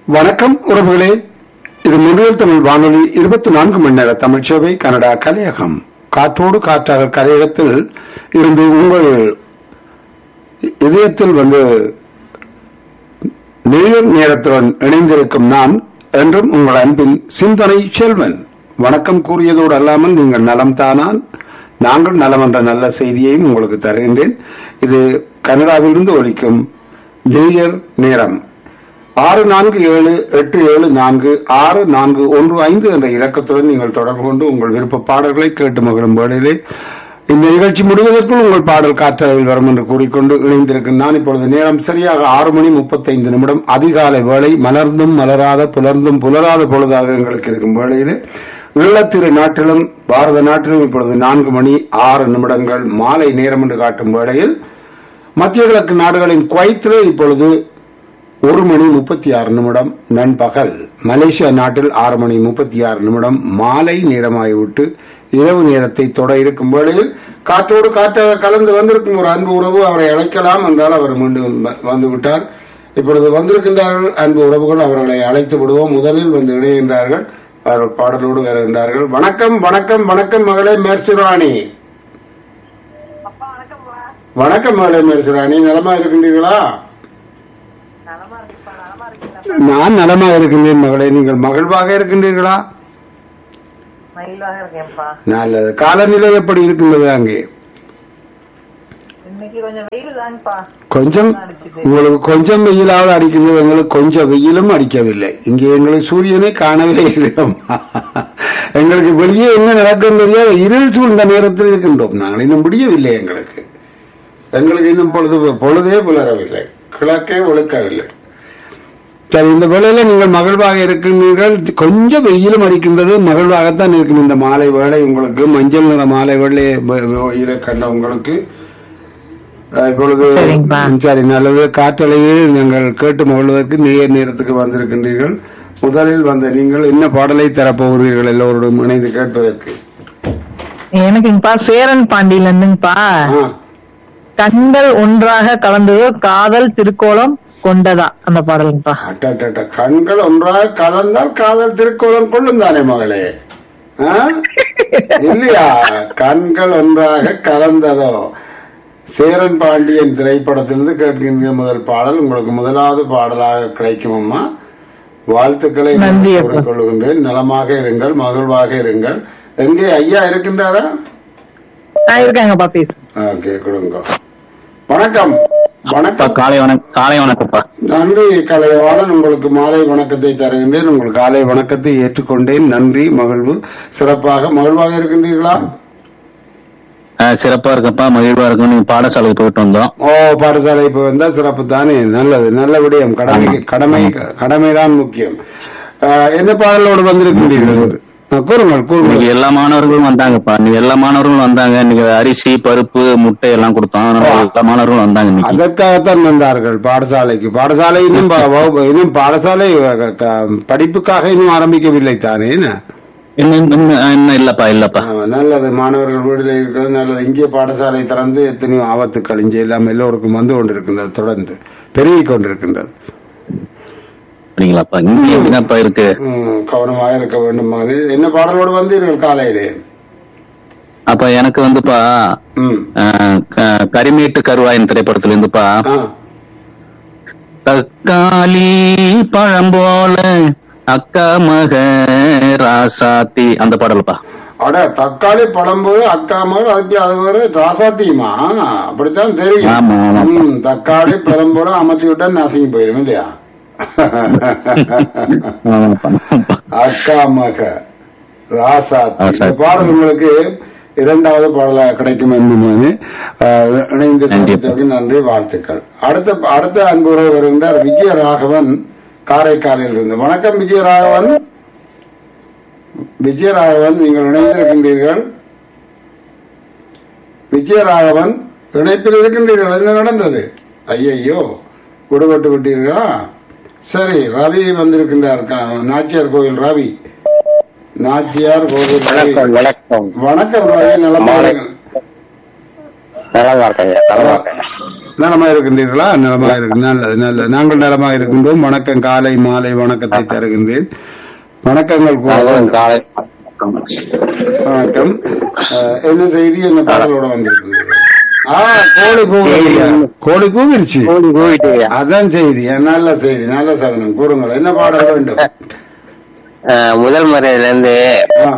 வணக்கம் உறவுகளே இது முன்னில் தமிழ் வானொலி இருபத்தி நான்கு மணி நேர தமிழ் சேவை கனடா கலையகம் காற்றோடு காற்றாக கலையகத்தில் இருந்து உங்கள் இதயத்தில் வந்து நேர் நேரத்துடன் இணைந்திருக்கும் நான் என்றும் உங்கள் அன்பின் சிந்தனை செல்வன் வணக்கம் கூறியதோடு அல்லாமல் நீங்கள் நலம் தானால் நாங்கள் நலம் என்ற நல்ல செய்தியையும் உங்களுக்கு தருகின்றேன் இது கனடாவிலிருந்து ஒலிக்கும் நேயர் நேரம் ஆறு நான்கு ஏழு எட்டு ஏழு நான்கு ஆறு நான்கு ஒன்று ஐந்து என்ற இலக்கத்துடன் நீங்கள் தொடர்பு கொண்டு உங்கள் விருப்ப பாடல்களை கேட்டு மகிழும் வேளையிலே இந்த நிகழ்ச்சி முடிவதற்குள் உங்கள் பாடல் காற்றளவில் வரும் என்று கூறிக்கொண்டு இணைந்திருக்கும் நான் இப்பொழுது நேரம் சரியாக ஆறு மணி முப்பத்தைந்து நிமிடம் அதிகாலை வேளை மலர்ந்தும் மலராத புலர்ந்தும் புலராத பொழுதாக எங்களுக்கு இருக்கும் வேளையிலே ஈழத்திரு நாட்டிலும் பாரத நாட்டிலும் இப்பொழுது நான்கு மணி ஆறு நிமிடங்கள் மாலை நேரம் என்று காட்டும் வேளையில் மத்திய கிழக்கு நாடுகளின் குவைத்திலே இப்பொழுது ஒரு மணி முப்பத்தி ஆறு நிமிடம் நண்பகல் மலேசியா நாட்டில் ஆறு மணி முப்பத்தி ஆறு நிமிடம் மாலை நேரமாகிவிட்டு இரவு நேரத்தை தொட இருக்கும் வேளையில் காற்றோடு காற்றாக கலந்து வந்திருக்கும் ஒரு அன்பு உறவு அவரை அழைக்கலாம் என்றால் அவர் மீண்டும் வ- வந்து விட்டார் இப்பொழுது வந்திருக்கின்றார்கள் அன்பு உறவுகள் அவர்களை அழைத்து விடுவோம் முதலில் வந்து இணைகின்றார்கள் அவர்கள் பாடலோடு வருகின்றார்கள் வணக்கம் வணக்கம் வணக்கம் மகளே மேர்சுராணி அப்பா வணக்கம்ப்பா வணக்கம் மகளே மேர்சுராணி நலமா இருக்கின்றீர்களா நலமா இருக்குப்பா நலமா இருக்கீங்களா நான் நலமாக இருக்கின்றேன் மகளே நீங்கள் மகிழ்வாக இருக்கின்றீர்களா மயிலாக இருக்கேன்ப்பா நல்லது காலநிலை எப்படி இருக்கின்றது அங்கே இன்னைக்கு கொஞ்சம் வெயில் தாங்கப்பா கொஞ்சம் உங்களுக்கு கொஞ்சம் வெயிலாவது அடிக்கின்றது எங்களுக்கு கொஞ்சம் வெயிலும் அடிக்கவில்லை இங்கே எங்களுக்கு சூரியனை காணவே இல்லை எங்களுக்கு வெளியே என்ன நடக்கும் தெரியாது இருள் சூழ்ந்த நேரத்தில் இருக்கின்றோம் நாங்கள் இன்னும் முடியவில்லை எங்களுக்கு எங்களுக்கு இன்னும் பொழுது பொழுதே புலரவில்லை கிழக்கே ஒழுக்கவில்லை சரி இந்த வேளையில நீங்கள் மகிழ்வாக இருக்கின்றீர்கள் கொஞ்சம் வெயிலும் அடிக்கின்றது மகிழ்வாகத்தான் இருக்கும் இந்த மாலை வேளை உங்களுக்கு மஞ்சள் நிற மாலை வேளை வெயிலை கண்ட உங்களுக்கு அஹ், இப்பொழுது சரிங்கப்பா. சரி நல்லது காற்றலையில் நீங்கள் கேட்டு மகிழ்வதற்கு நேர் நேரத்துக்கு வந்திருக்கின்றீர்கள் முதலில் வந்த நீங்கள் என்ன பாடலை தரப்போகிறீர்கள் எல்லோருடன் இணைந்து கேட்பதற்கு எனக்குங்கப்பா சேரன் பாண்டியில இருந்துங்கப்பா ஆ, கண்கள் ஒன்றாக கலந்ததோ காதல் திருக்கோலம் கொண்டதா அந்த பாடலுங்கப்பா அட்டட்டட்ட, கண்கள் ஒன்றாக கலந்தால் காதல் திருக்கோலம் கொள்ளும் தானே மகளே ஆ? இல்லையா கண்கள் ஒன்றாக கலந்ததோ சேரன் பாண்டியன் திரைப்படத்திலிருந்து கேட்கின்ற முதல் பாடல் உங்களுக்கு முதலாவது பாடலாக கிடைக்கும் அம்மா வாழ்த்துக்களை நன்றி அப்பா. கூறிக்கொள்கின்றேன் நலமாக இருங்கள் மகிழ்வாக இருங்கள் எங்கே ஐயா இருக்கின்றாரா நான் இருக்காங்கப்பா பேசு ஓகே கொடுங்க வணக்கம் அப்பா வணக்கம் காலை வணக்கம் காலை வணக்கம்ப்பா நன்றி கலைவாணன் உங்களுக்கு மாலை வணக்கத்தை தருகின்றேன் உங்கள் காலை வணக்கத்தை ஏற்றுக்கொண்டேன் நன்றி மகிழ்வு சிறப்பாக மகிழ்வாக இருக்கின்றீர்களா ஆ, சிறப்பா இருக்கப்பா மகிழ்வா இருக்கும் நீங்க பாடசாலைக்கு போயிட்டு வந்தோம் ஓ பாடசாலை இப்ப வந்தா சிறப்பு தானே நல்லது நல்ல விடயம் கடமை கடமை கடமைதான் முக்கியம் ஆஹ், என்ன பாடலோடு வந்திருக்கின்றீர்கள் ஆ, கூறுங்கள் கூறுங்கள் இன்னைக்கு எல்லா மாணவர்களும் வந்தாங்கப்பா இன்னைக்கு எல்லா மாணவர்களும் வந்தாங்க இன்னைக்கு அரிசி பருப்பு முட்டை எல்லாம் கொடுத்தோம் அதனால எல்லா மாணவர்களும் வந்தாங்க இன்னைக்கு அதற்காகத்தான் வந்தார்கள் பாடசாலைக்கு பாடசாலை இன்னும் ப- வகுப்பு- இன்னும் பாடசாலை க- க- படிப்புக்காக இன்னும் ஆரம்பிக்கவில்லை தானே என்ன? இன்னும் இன்னும் இன்னும் இல்லப்பா இல்லப்பா ஆமா, நல்லது மாணவர்கள் வீடுல இருக்கிறது நல்லது இங்கே பாடசாலை திறந்து எத்தனையோ ஆபத்துக்கள் இங்கே எல்லாம் எல்லோருக்கும் வந்து கொண்டிருக்கின்றது தொடர்ந்து பெருகிக் கொண்டிருக்கின்றது அப்படிங்களாப்பா இங்க எப்படிதான்ப்பா இருக்கு ம், கவனமாக இருக்க வேண்டும் மகனே. என்ன பாடலோடு வந்தீர்கள் காலையிலே அப்ப எனக்கு வந்துப்பா ம் ஆ, க- கரிமேட்டு கருவாயின் திரைப்படத்துல இருந்துப்பா ஆ தக்காளி பழம் போல அக்கா மக ராசாத்தி அந்த பாடல்ப்பா அட தக்காளி பழம்பு அக்கா மகள் அதுக்கு அது வேறு ராசாத்தியுமா அப்படித்தான் தெரியும் ஆமா, ஆமா. ம், தக்காளி பழம்போட அமர்த்தி விட்டா நசுங்கி போயிடும் இல்லையா ஆமாப்பா. அக்கா மக ராசாத்தி ராசாத்தி. இந்த பாடல் உங்களுக்கு இரண்டாவது பாடலாக கிடைக்கும் என்று அஹ், இணைந்து நன்றி. சந்தித்ததற்கு நன்றி வாழ்த்துக்கள் அடுத்த அடுத்த அன்பு உறவு வருகின்றார் விஜயராகவன் காரைக்காலில் இருந்து வணக்கம் விஜயராகவன் விஜயராகவன் நீங்கள் இணைந்திருக்கின்றீர்கள் விஜயராகவன் இணைப்பில் இருக்கின்றீர்கள் என்ன நடந்தது ஐயையோ விடுபட்டு விட்டீர்களா சரி ரவி வந்திருக்கின்றார் கா- நாச்சியார் கோயில் ரவி நாச்சியார் கோவில் ரவி வணக்கம் வணக்கம் ரவி நலமா இருங்கள். நல்லா இருக்கேங்க நல்லா இருக்கேங்க நலமா இருக்கின்றீர்களா நலமா இருக்கு நல்லது நல்லது நாங்கள் நலமா இருக்கின்றோம் வணக்கம் காலை மாலை வணக்கத்தை தருகின்றேன் வணக்கங்கள் கூற வேண்டும். காலை வணக்கம் அஹ், என்ன செய்தி என்ன பாடலோட வந்திருக்கின்றீர்கள் ஆ கோழி கூவிடுச்சு கோழி கூவிடுச்சு கோழி கோவிட்டு அதான் செய்தி நல்ல செய்தி நல்ல சகனம் கூறுங்கள் என்ன பாடல் வேண்டும் முதல் முறையில இருந்து ஆ,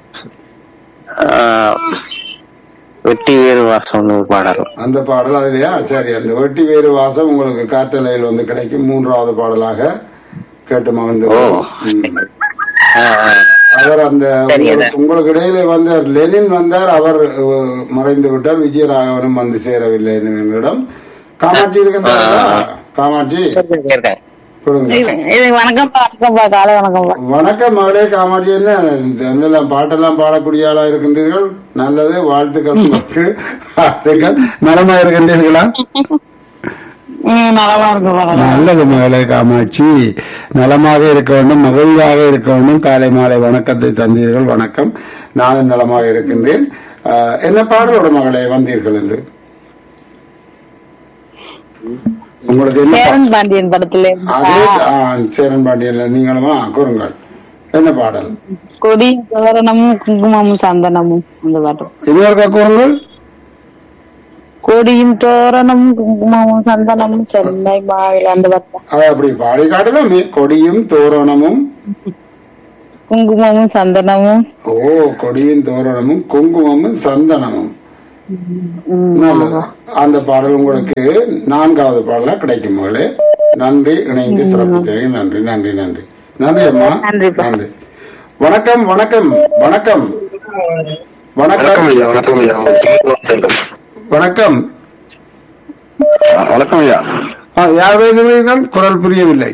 வெட்டி வேறு வாசம் பாடல் அந்த பாடல் அதுலயா சரி அந்த வெட்டி வேறு வாசம் உங்களுக்கு காற்றலையில் வந்து கிடைக்கும் மூன்றாவது பாடலாக கேட்டு மகிழ்ந்து ஓ. ம். அவர் அந்த சரி, உங்களுக்கு- அது- உங்களுக்கு இடையில வந்தார் லெனின் வந்தார் அவர் அஹ், மறைந்து விட்டார் விஜயராகவனும் வந்து சேரவில்லை என்னிடம் காமாட்சி இருக்கின்றார்களா காமாட்சி இருக்கேன் கொடுங்க இது வணக்கம்ப்பா வணக்கம்ப்பா காலை வணக்கம்ப்பா வணக்கம் மகளே காமாட்சி என்ன எந்தெல்லாம் பாட்டெல்லாம் பாடக்கூடிய ஆளா இருக்கின்றீர்கள் நல்லது வாழ்த்துக்கள் உங்களுக்கு வாழ்த்துக்கள் நலமா இருக்கின்றீர்களா ம் நலமா இருக்குப்பா நல்லது மகளே காமாட்சி நலமாக இருக்க வேண்டும் மகிழ்வாக இருக்க வேண்டும் காலை மாலை வணக்கத்தை தந்தீர்கள் வணக்கம் நானும் நலமாக இருக்கின்றேன் ஆஹ், என்ன பாடலோட மகளே வந்தீர்கள் என்று உங்களுக்கு என்ன பா- சேரன் பாண்டியன் படத்துல அதே ஆ, சேரன் பாண்டியன்ல நீங்களுமா கூறுங்கள் என்ன பாடல் கொடி தோரணமும் குங்குமமும் சந்தனமும் அந்த பாட்டு இன்னொருக்கா கூறுங்கள் கொடியும் தோரணமும் குங்குமமும் சந்தனமும் சென்னை மாவில் அந்த பாட்டு அது அப்படி பாடி காட்டலாமே கொடியும் தோரணமும் குங்குமமும் சந்தனமும் ஓ கொடியும் தோரணமும் குங்குமமும் சந்தனமும் நல்லது அந்த பாடல் உங்களுக்கு நான்காவது பாடலா கிடைக்கும் மகளே நன்றி இணைந்து சிறப்பித்தீங்க நன்றி நன்றி நன்றி நன்றி அம்மா நன்றிப்பா. நன்றி வணக்கம் வணக்கம் வணக்கம் வணக்கம் வணக்கம் ஐயா வணக்கம் வணக்கம் ஐயா ஆ, யார் பேசுகிறீர்கள் குரல் புரியவில்லை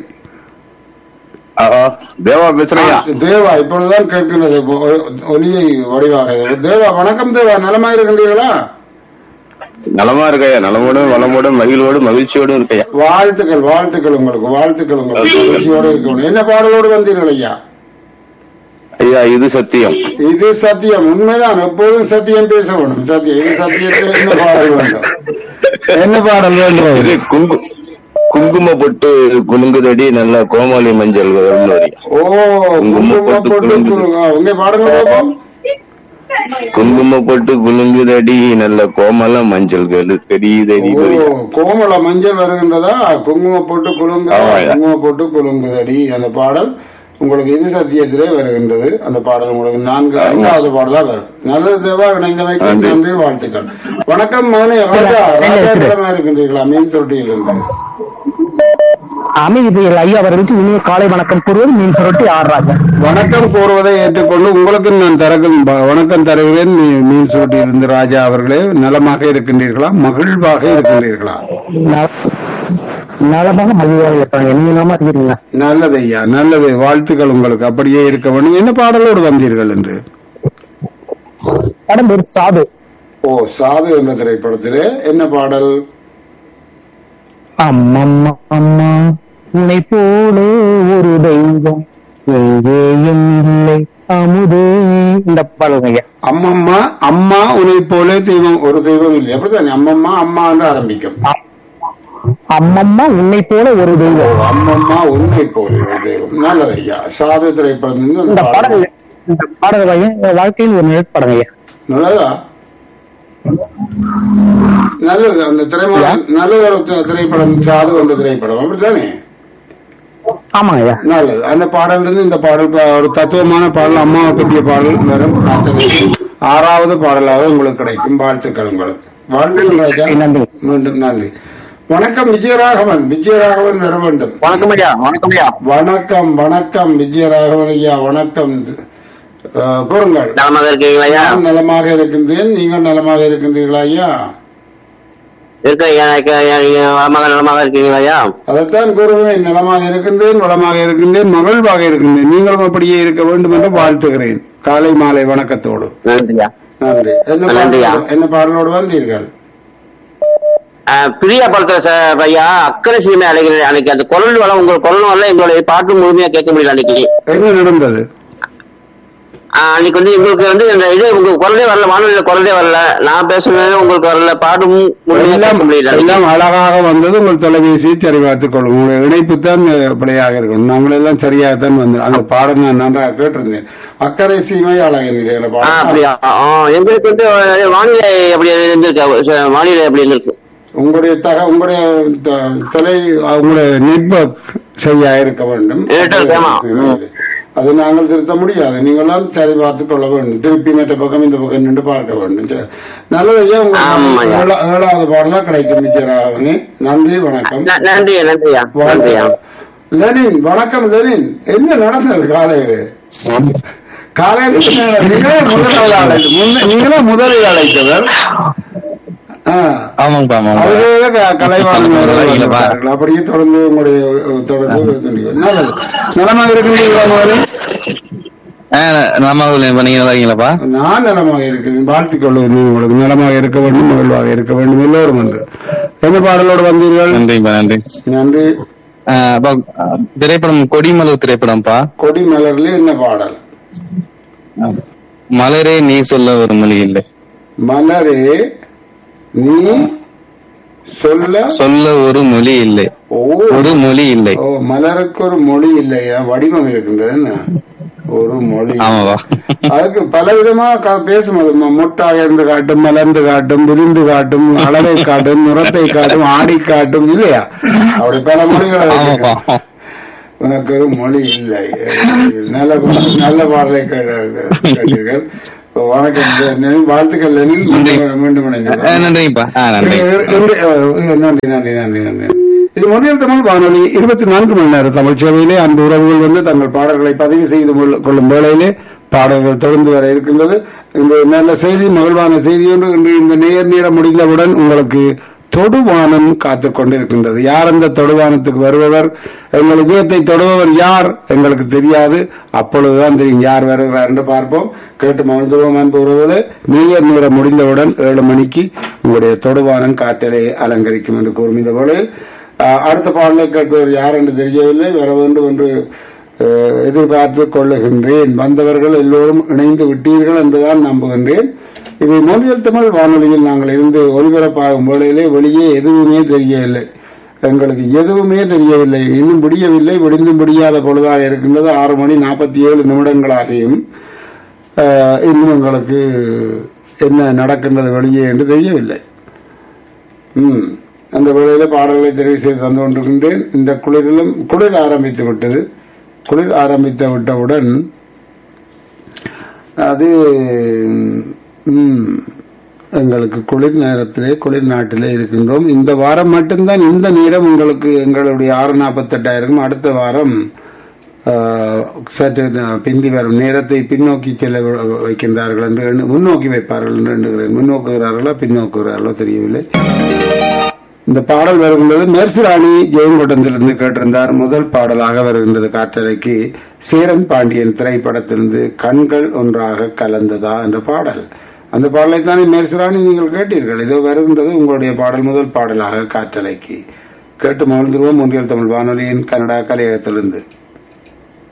தேவா பேசுறையா தேவா இப்பொழுதுதான் கேட்கின்றது ஒ- ஒலியை வடிவாக தேவா வணக்கம் தேவா நலமா இருக்கின்றீர்களா நலமா இருக்கையா நலமோடும் வளமோடும் மகிழ்வோடும் மகிழ்ச்சியோடும் இருக்கையா வாழ்த்துக்கள் வாழ்த்துக்கள் உங்களுக்கு வாழ்த்துக்கள் உங்களுக்கு மகிழ்ச்சியோடு இருக்கணும் என்ன பாடலோடு வந்தீர்கள் ஐயா ஐயா இது சத்தியம் இது சத்தியம் உண்மைதான் எப்போதும் சத்தியம் பேச வேண்டும் சத்தியம் இது சத்தியத்தில் என்ன பாடல் வேண்டும் என்ன பாடல் இது வேண்டும் குங்கு குங்கும பொட்டு குலுங்குதடி நல்ல கோமாளி மஞ்சள் வரும்னு வரி. ஓ குங்கும போட்டு குரு- ஆ, உங்க பாடல் பார்ப்போம் குங்கும பொட்டு குலுங்குதடி நல்ல கோமல மஞ்சள் தெரியுதடி ஓ கோமள மஞ்சள் வருகின்றதா குங்கும போட்டு குலுங்கு ஆமாய்யா. குங்கும போட்டு குலுங்குதடி அந்த பாடல் உங்களுக்கு இது சத்தியத்திலே வருகின்றது அந்த பாடல் உங்களுக்கு நான்கு ஐந்தாவது பாடலா வரும் நல்லது தேவா இணைந்தமைக்கு நன்றி. நன்றி வாழ்த்துக்கள் வணக்கம் மகனே ராஜா ராஜா இடமா இருக்கின்றீர்களா மீன் தொட்டியிலிருந்து அமைதி புயல் ஐயா அவர்களுக்கு இனிய காலை வணக்கம் கூறுவது மீன் சுரட்டி ஆர் ராஜா வணக்கம் கூறுவதை ஏற்றுக்கொண்டு உங்களுக்கு நான் தரகும் வணக்கம் தருகிறேன் மீ- மீன் சூட்டி இருந்து ராஜா அவர்களே நலமாக இருக்கின்றீர்களா மகிழ்வாக இருக்கின்றீர்களா நலமாக மகிழ்வாக இருப்பாங்க நீங்க நாம இருக்கீங்க நல்லது ஐயா நல்லது வாழ்த்துக்கள் உங்களுக்கு அப்படியே இருக்க வேண்டும் என்ன பாடலோடு வந்தீர்கள் என்று படம் ஒரு சாது ஓ சாது என்ற திரைப்படத்திலே என்ன பாடல் அம்மம்மா அம்மா உன்னை போல ஒரு தெய்வம் எங்கேயும் இல்லை அமுதே இந்த பாடல் ஐயா அம்மம்மா அம்மா உன்னை போல தெய்வம் ஒரு தெய்வம் இல்லை அப்படித்தானே அம்மம்மா அம்மா என்று ஆரம்பிக்கும் அம்மம்மா உன்னை போல ஒரு தெய்வம் அம்மம்மா உன்னை போல ஒரு தெய்வம் நல்லது ஐயா சாது திரைப்படத்திலிருந்து அந்த இந்த பாடல் பாடல் இந்த பாடல் ஐயா என் வாழ்க்கையில் ஒரு நிழற்படம் ஐயா நல்லதா நல்லது அந்த திரைப்படம் நல்லது ஒரு தி- திரைப்படம் சாது என்ற திரைப்படம் அப்படித்தானே ஆமா ஐயா நல்லது அந்த பாடல் இருந்து இந்த பாடல் ப- ஒரு தத்துவமான பாடல் அம்மாவை பற்றிய பாடல் வரும் காத்தனை. ஆறாவது பாடலாக உங்களுக்கு கிடைக்கும் வாழ்த்துக்கள் உங்களுக்கு வாழ்த்துக்கள் ராஜா நன்றி. மீண்டும் நன்றி வணக்கம் விஜயராகவன் விஜயராகவன் வர வேண்டும் வணக்கம் ஐயா வணக்கம் ஐயா வணக்கம் வணக்கம் விஜயராகவன் ஐயா வணக்கம் அஹ், கூறுங்கள் நலமாக இருக்கீங்களா ஐயா நான் நலமாக இருக்கின்றேன் நீங்கள் நலமாக இருக்கின்றீர்களா ஐயா இருக்க ஐயா இருக்க ஐயா நீங்க வளமாக நலமாக இருக்கீங்களா ஐயா அதைத்தான் கூறுகிறேன் நலமாக இருக்கின்றேன் வளமாக இருக்கின்றேன் மகிழ்வாக இருக்கின்றேன் நீங்களும் அப்படியே இருக்க வேண்டும் என்று வாழ்த்துகிறேன் காலை மாலை வணக்கத்தோடு நன்றியா நன்றி என்ன நன்றியா. பாடலோடு- என்ன பாடலோடு வந்தீர்கள் பிரியா படத்துல சார் ஐயா அக்கறை சினிமா அழைக்கிறேன் அன்னைக்கு அந்த குரல் வளம் உங்க குரல் வளம் எங்களுடைய பாட்டு முழுமையா கேட்க முடியல அன்னைக்கு என்ன நடந்தது ஆஹ் அன்னைக்கு வந்து எங்களுக்கு வந்து இந்த இது உங்க குரலே வரல வானொலியில குரலே வரல நான் பேசுனது உங்களுக்கு வரல பாடும் முழுமையா எல்லாம் கேட்க முடியல எல்லாம் அழகாக வந்தது உங்கள் தொலைபேசியை சரி பார்த்துக் கொள்ளும் உங்களுடைய இணைப்பு தான் பிழையாக இருக்கணும் நாங்கள் எல்லாம் சரியாகத்தான் வந்து அந்த பாடம் நான் நன்றாக கேட்டிருந்தேன் அக்கறை சீமை அழகிற ஆ, பாடம் அப்படியா ஆ, எங்களுக்கு வந்து அஹ், வானிலை அப்படி இருந்திருக்கு அஹ், வானிலை அப்படி இருந்திருக்கு உங்களுடைய தக உங்களுடைய த- தொலை உங்களுடைய நெட்வொர்க் சரியா இருக்க வேண்டும் Network, ஆமா. ம். அது நாங்கள் திருத்த முடியாது நீங்களாம் சரி பார்த்துக் கொள்ள வேண்டும் திருப்பி மற்ற பக்கம் இந்த பக்கம் நின்று பார்க்க வேண்டும் சரி. நல்லதையா உங்களுக்கு ஆமாய்யா. ஏழா- ஏழாவது பாடலாம் கிடைக்கும் நிச்சயராகவனே நன்றி வணக்கம் ந- நன்றி நன்றியா நன்றியா லெனின் வணக்கம் லெனின் என்ன நடந்தது காலையில காலையில் நீங்களே முதலில் அழைத்து முன்ன- நீங்களே முதலில் அழைத்தவர் ஆ. ஆமாங்கப்பா ஆமாங்க அவர்களே க- கலைவாணன் அவர்கள் இல்லப்பா. வந்திருக்கிறார்கள். அப்படியே தொடர்ந்து உங்களுடைய அஹ், தொடர்பு கொண்டிருக்கிறது. நல்லது. நலமாக இருக்கின்றீர்களா முதலில் நம்ம நீங்க நல்லா இருக்கீங்களாப்பா நான் நலமாக இருக்கிறேன் வாழ்த்திக் கொள்வது உங்களுக்கு நலமாக இருக்க வேண்டும் மகிழ்வாக இருக்க வேண்டும் எல்லோரும் என்று என்ன பாடலோடு வந்தீர்கள் நன்றிப்பா நன்றி நன்றி ஆஹ் அப்பா, திரைப்படம் கொடிமலர் திரைப்படம்ப்பா கொடி மலர்ல என்ன பாடல் மலரே நீ சொல்ல ஒரு மொழி இல்லை மலரே நீ சொல்ல சொல்ல ஒரு மொழி இல்லை ஓ ஒரு மொழி இல்லை ஓ மலருக்கு ஒரு மொழி இல்லையா வடிவம் இருக்கின்றது என்ன ஒரு மொழி ஆமாவா அதுக்கு பல விதமா கா- பேசும் அது ம- மொட்டாக இருந்து காட்டும் மலர்ந்து காட்டும் விரிந்து காட்டும் அளவை காட்டும் நிறத்தை காட்டும் ஆடி காட்டும் இல்லையா அப்படி பல மொழிகள் அதுக்கு ஆமாப்பா இருக்கு. உனக்கு ஒரு மொழி இல்லை நல்ல பா- நல்ல பாடலை கேட்ட- கேட்டீர்கள் இப்போ வணக்கம் லெனின். வாழ்த்துக்கள் லெனின். மீண்டும் மீண்டும் இணைஞ்சிடுவோம். ஆஹ் நன்றிங்கப்பா ஆஹ் நன்றி நன்றி நன்றி நன்றி நன்றி நன்றி இது மொழியில் தமிழ் வானொலி இருபத்தி நான்கு மணி நேர தமிழ் சேவையிலே அன்பு உறவுகள் வந்து தங்கள் பாடல்களை பதிவு செய்து கொள்ள- கொள்ளும் வேளையிலே பாடல்கள் தொடர்ந்து வர இருக்கின்றது இன்று நல்ல செய்தி மகிழ்வான செய்தி ஒன்று இன்று இந்த நேர் நேரம் முடிந்தவுடன் உங்களுக்கு தொடுவானம் காத்துக் கொண்டிருக்கின்றது யார் அந்த தொடுவானத்துக்கு வருபவர் எங்கள் இதயத்தை தொடுபவர் யார் எங்களுக்கு தெரியாது அப்பொழுதுதான் தெரியும் யார் வருகிறார் என்று பார்ப்போம் கேட்டு மகிழ்ந்துவோம் அன்பு உறவுகளே நீர் நேரம் முடிந்தவுடன் ஏழு மணிக்கு உங்களுடைய தொடுவானம் காற்றலை அலங்கரிக்கும் என்று கூறும் இந்த வேளையில் அஹ், அடுத்த பாடலை கேட்பவர் யார் என்று தெரியவில்லை வர வேண்டும் என்று அஹ், எதிர்பார்த்து கொள்ளுகின்றேன் வந்தவர்கள் எல்லோரும் இணைந்து விட்டீர்கள் என்றுதான் நம்புகின்றேன் இது மொழியல் தமிழ் வானொலியில் நாங்கள் இருந்து ஒலிபரப்பாகும் வேளையிலே வெளியே எதுவுமே தெரியவில்லை எங்களுக்கு எதுவுமே தெரியவில்லை இன்னும் முடியவில்லை விடிந்தும் முடியாத பொழுதாக இருக்கின்றது ஆறு மணி நாற்பத்தி ஏழு நிமிடங்களாகியும் அஹ், இன்னும் எங்களுக்கு என்ன நடக்கின்றது வெளியே என்று தெரியவில்லை ம் அந்த வேளையில பாடல்களை தெரிவு செய்து தந்து கொண்டிருக்கின்றேன் இந்த குளிரிலும் குளிர் ஆரம்பித்து விட்டது குளிர் ஆரம்பித்து விட்டவுடன் அது ம், எங்களுக்கு குளிர் நேரத்திலே குளிர் நாட்டிலே இருக்கின்றோம் இந்த வாரம் மட்டும்தான் இந்த நேரம் உங்களுக்கு எங்களுடைய ஆறு நாற்பத்தெட்டாயிரம் அடுத்த வாரம் ஆ, சற்று த- பிந்தி வரும் நேரத்தை பின்னோக்கி செல்ல வை- வைக்கின்றார்கள் என்று எண்ணு- முன்னோக்கி வைப்பார்கள் என்று எண்ணுகிறேன் முன்னோக்குகிறார்களா பின்னோக்குகிறார்களோ தெரியவில்லை இந்த பாடல் வருகின்றது மெர்சிராணி ஜெயங்கொண்டத்திலிருந்து கேட்டிருந்தார் முதல் பாடலாக வருகின்றது காற்றலைக்கு சேரன் பாண்டியன் திரைப்படத்திலிருந்து கண்கள் ஒன்றாக கலந்ததா என்ற பாடல் அந்த பாடலை தானே மெர்சிராணி நீங்கள் கேட்டீர்கள் இதோ வருகின்றது உங்களுடைய பாடல் முதல் பாடலாக காற்றலைக்கு கேட்டு மகிழ்ந்துருவோம் ஒன்றியல் தமிழ் வானொலியின் கனடா கலையகத்திலிருந்து